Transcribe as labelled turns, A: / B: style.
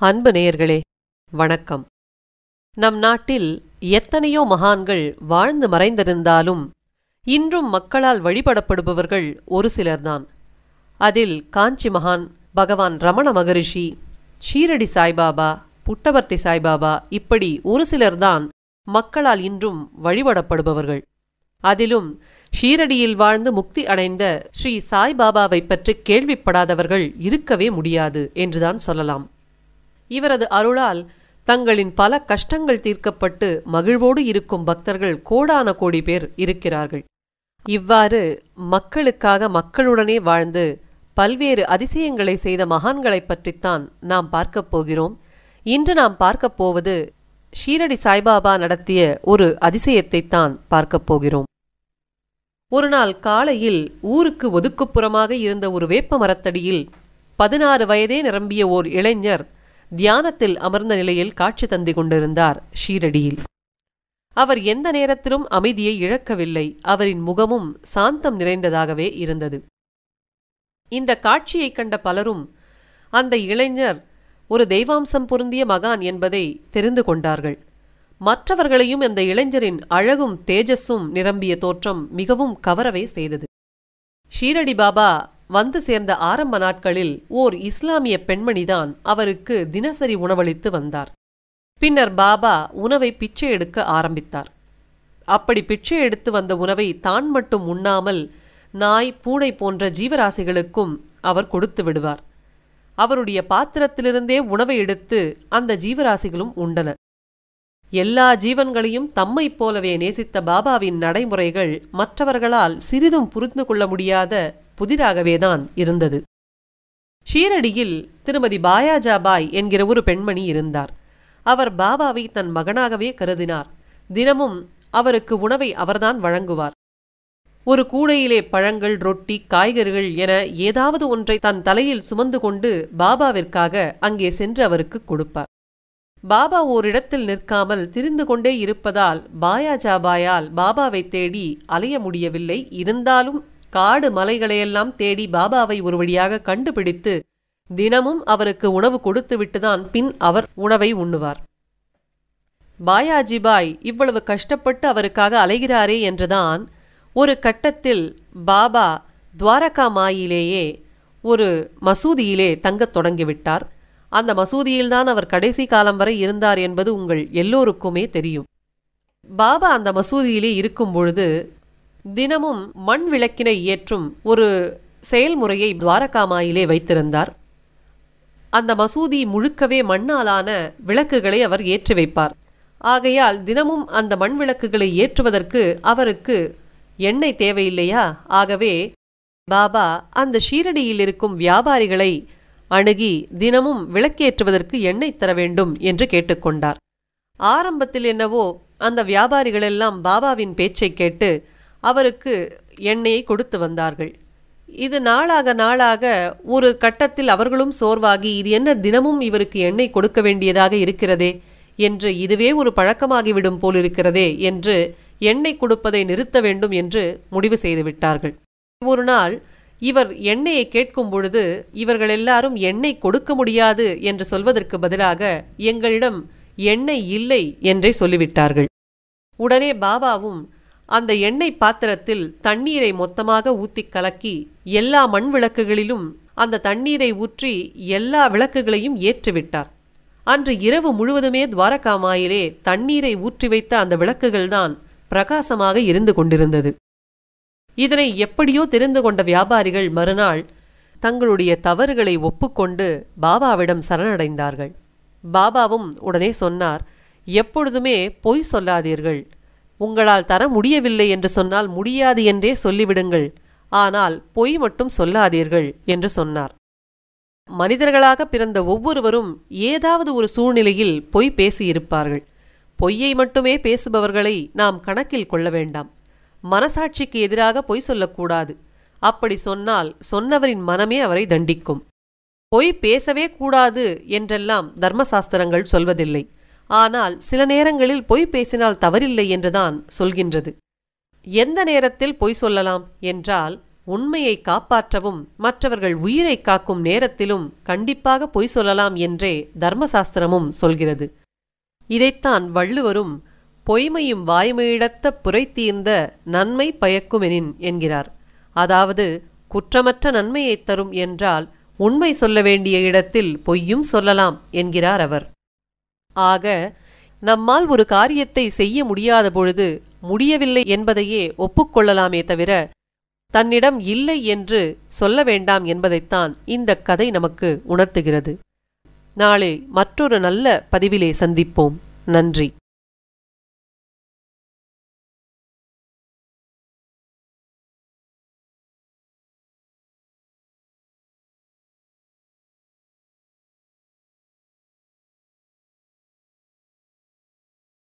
A: அன்பு நேயர்களே வணக்கம் நம் நாட்டில் எத்தனையோ மகான்கள் வாழ்ந்து மறைந்திருந்தாலும் இன்றும் மக்களால் வழிபடப்படுபவர்கள் ஒரு சிலர்தான் அதில் காஞ்சி மகான் பகவான் ரமண மகரிஷி ஷீரடி சாய்பாபா புட்டபர்த்தி சாய்பாபா இப்படி ஒரு சிலர்தான் மக்களால் இன்றும் வழிபடப்படுபவர்கள் அதிலும் ஷீரடியில் வாழ்ந்து முக்தி அடைந்த ஸ்ரீ சாய்பாபாவைப் பற்றி கேள்விப்படாதவர்கள் இருக்கவே முடியாது என்றுதான் சொல்லலாம் இவரது அருளால் தங்களின் பல கஷ்டங்கள் தீர்க்கப்பட்டு மகிழ்வோடு இருக்கும் பக்தர்கள் கோடான கோடி பேர் இருக்கிறார்கள் இவ்வாறு மக்களுக்காக மக்களுடனே வாழ்ந்து பல்வேறு அதிசயங்களை செய்த மகான்களைப் பற்றித்தான் நாம் பார்க்கப் போகிறோம் இன்று நாம் பார்க்கப் போவது ஷீரடி சாய்பாபா நடத்திய ஒரு அதிசயத்தைத்தான் பார்க்கப் போகிறோம் ஒரு நாள் காலையில் ஊருக்கு ஒதுக்குப்புறமாக இருந்த ஒரு வேப்ப மரத்தடியில் பதினாறு வயதே நிரம்பிய ஓர் இளைஞர் தியானத்தில் அமர்ந்த நிலையில் காட்சி தந்து கொண்டிருந்தார் ஷீரடியில் அவர் எந்த நேரத்திலும் அமைதியை இழக்கவில்லை அவரின் முகமும் சாந்தம் நிறைந்ததாகவே இருந்தது இந்த காட்சியைக் கண்ட பலரும் அந்த இளைஞர் ஒரு தெய்வாம்சம் பொருந்திய மகான் என்பதை தெரிந்து கொண்டார்கள் மற்றவர்களையும் அந்த இளைஞரின் அழகும் தேஜஸும் நிரம்பிய தோற்றம் மிகவும் கவரவே செய்தது ஷீரடி பாபா வந்து சேர்ந்த ஆரம்ப நாட்களில் ஓர் இஸ்லாமிய பெண்மணிதான் அவருக்கு தினசரி உணவளித்து வந்தார் பின்னர் பாபா உணவை பிச்சை எடுக்க ஆரம்பித்தார் அப்படி பிச்சை எடுத்து வந்த உணவை தான் மட்டும் உண்ணாமல் நாய் பூனை போன்ற ஜீவராசிகளுக்கும் அவர் கொடுத்து விடுவார் அவருடைய பாத்திரத்திலிருந்தே உணவை எடுத்து அந்த ஜீவராசிகளும் உண்டன எல்லா ஜீவன்களையும் தம்மைப் போலவே நேசித்த பாபாவின் நடைமுறைகள் மற்றவர்களால் சிறிதும் புரிந்து கொள்ள முடியாத புதிராகவேதான் இருந்தது ஷீரடியில் திருமதி பாயாஜாபாய் என்கிற ஒரு பெண்மணி இருந்தார் அவர் பாபாவை தன் மகனாகவே கருதினார் தினமும் அவருக்கு உணவை அவர்தான் வழங்குவார் ஒரு கூடையிலே பழங்கள் ரொட்டி காய்கறிகள் என ஏதாவது ஒன்றை தன் தலையில் சுமந்து கொண்டு பாபாவிற்காக அங்கே சென்று அவருக்கு கொடுப்பார் பாபா ஓரிடத்தில் நிற்காமல் திரிந்து கொண்டே இருப்பதால் பாயாஜாபாயால் பாபாவை தேடி அலைய முடியவில்லை இருந்தாலும் காடு மலைகளையெல்லாம் தேடி பாபாவை ஒரு வழியாக கண்டுபிடித்து தினமும் அவருக்கு உணவு கொடுத்துவிட்டுதான் பின் அவர் உணவை உண்ணுவார் பாயாஜிபாய் இவ்வளவு கஷ்டப்பட்டு அவருக்காக அலைகிறாரே என்றுதான் ஒரு கட்டத்தில் பாபா துவாரகா மாயிலேயே ஒரு மசூதியிலே தங்கத் தொடங்கிவிட்டார் அந்த மசூதியில்தான் அவர் கடைசி காலம் வரை இருந்தார் என்பது உங்கள் எல்லோருக்குமே தெரியும் பாபா அந்த மசூதியிலே இருக்கும் பொழுது தினமும் மண் விளக்கினை ஏற்றும் ஒரு செயல்முறையை துவாரகாமாயிலே வைத்திருந்தார் அந்த மசூதி முழுக்கவே மண்ணாலான விளக்குகளை அவர் ஏற்றி வைப்பார் ஆகையால் தினமும் அந்த மண் விளக்குகளை ஏற்றுவதற்கு அவருக்கு எண்ணெய் தேவையில்லையா ஆகவே பாபா அந்த ஷீரடியில் இருக்கும் வியாபாரிகளை அணுகி தினமும் விளக்கேற்றுவதற்கு எண்ணெய் தர வேண்டும் என்று கேட்டுக்கொண்டார் ஆரம்பத்தில் என்னவோ அந்த வியாபாரிகளெல்லாம் பாபாவின் பேச்சை கேட்டு அவருக்கு எண்ணெயை கொடுத்து வந்தார்கள் இது நாளாக நாளாக ஒரு கட்டத்தில் அவர்களும் சோர்வாகி இது என்ன தினமும் இவருக்கு எண்ணெய் கொடுக்க வேண்டியதாக இருக்கிறதே என்று இதுவே ஒரு பழக்கமாகிவிடும் போலிருக்கிறதே என்று எண்ணெய் கொடுப்பதை நிறுத்த வேண்டும் என்று முடிவு செய்துவிட்டார்கள் ஒரு நாள் இவர் எண்ணெயை கேட்கும் பொழுது இவர்கள் எல்லாரும் எண்ணெய் கொடுக்க முடியாது என்று சொல்வதற்கு பதிலாக எங்களிடம் எண்ணெய் இல்லை என்றே சொல்லிவிட்டார்கள் உடனே பாபாவும் அந்த எண்ணெய் பாத்திரத்தில் தண்ணீரை மொத்தமாக ஊத்தி கலக்கி எல்லா மண் விளக்குகளிலும் அந்த தண்ணீரை ஊற்றி எல்லா விளக்குகளையும் ஏற்றிவிட்டார் அன்று இரவு முழுவதுமே துவாரகாமாயிலே தண்ணீரை ஊற்றி வைத்த அந்த விளக்குகள்தான் பிரகாசமாக இருந்து கொண்டிருந்தது இதனை எப்படியோ தெரிந்து கொண்ட வியாபாரிகள் மறுநாள் தங்களுடைய தவறுகளை ஒப்புக்கொண்டு பாபாவிடம் சரணடைந்தார்கள் பாபாவும் உடனே சொன்னார் எப்பொழுதுமே பொய் சொல்லாதீர்கள் உங்களால் தர முடியவில்லை என்று சொன்னால் முடியாது என்றே சொல்லிவிடுங்கள் ஆனால் பொய் மட்டும் சொல்லாதீர்கள் என்று சொன்னார் மனிதர்களாக பிறந்த ஒவ்வொருவரும் ஏதாவது ஒரு சூழ்நிலையில் பொய் பேசியிருப்பார்கள் பொய்யை மட்டுமே பேசுபவர்களை நாம் கணக்கில் கொள்ள வேண்டாம் மனசாட்சிக்கு எதிராக பொய் சொல்லக்கூடாது அப்படி சொன்னால் சொன்னவரின் மனமே அவரை தண்டிக்கும் பொய் பேசவே கூடாது என்றெல்லாம் தர்மசாஸ்திரங்கள் சொல்வதில்லை ஆனால் சில நேரங்களில் பொய் பேசினால் தவறில்லை என்றுதான் சொல்கின்றது எந்த நேரத்தில் பொய் சொல்லலாம் என்றால் உண்மையை காப்பாற்றவும் மற்றவர்கள் உயிரை காக்கும் நேரத்திலும் கண்டிப்பாக பொய் சொல்லலாம் என்றே தர்மசாஸ்திரமும் சொல்கிறது இதைத்தான் வள்ளுவரும் பொய்மையும் வாய்மையிடத்த புரைத்தீர்ந்த நன்மை பயக்குமெனின் என்கிறார் அதாவது குற்றமற்ற நன்மையைத் தரும் என்றால் உண்மை சொல்ல வேண்டிய இடத்தில் பொய்யும் சொல்லலாம் என்கிறார் அவர் ஆக நம்மால் ஒரு காரியத்தை செய்ய முடியாத பொழுது முடியவில்லை என்பதையே ஒப்புக்கொள்ளலாமே தவிர தன்னிடம் இல்லை என்று சொல்ல வேண்டாம் என்பதைத்தான் இந்த கதை நமக்கு உணர்த்துகிறது நாளை மற்றொரு நல்ல பதிவிலே சந்திப்போம் நன்றி